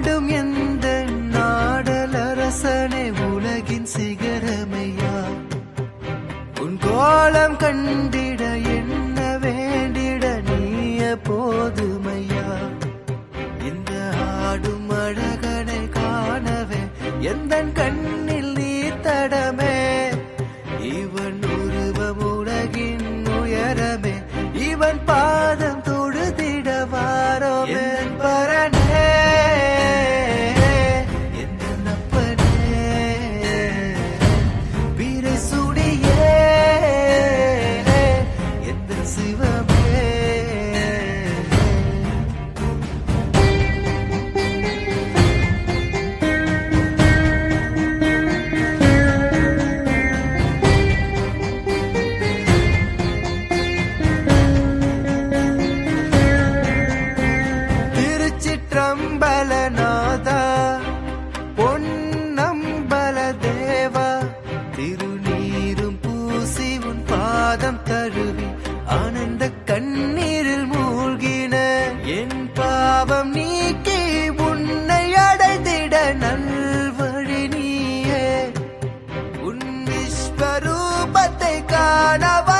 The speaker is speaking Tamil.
ஆடும் எந்த நாடலரசனே உலகின் சிகரமையா உன் கோலம் கண்டிட என்ன வேண்டிட நீய போதுமையா இந்த ஆடும் அழகனை காணவே எந்த கண்ணில் நீ தடமே இவன் உருவம் உலகின் உயரமே இவன் பாதம் தொழுதிட வாரோமே பரனே என் அப்பனே வீரை சுடியே எந்த சிவமே திருச்சிற்றம்பலநாதா பொன்னம்பல தேவா திருநீரும் பூசி உன் பாதம் தழுவி ஆனந்த கண்ணீரில் மூழ்கின என் பாவம் நீக்கி உன்னை அடைந்திட நல்வழி நீயே உன் விஸ்வரூபத்தை காணவா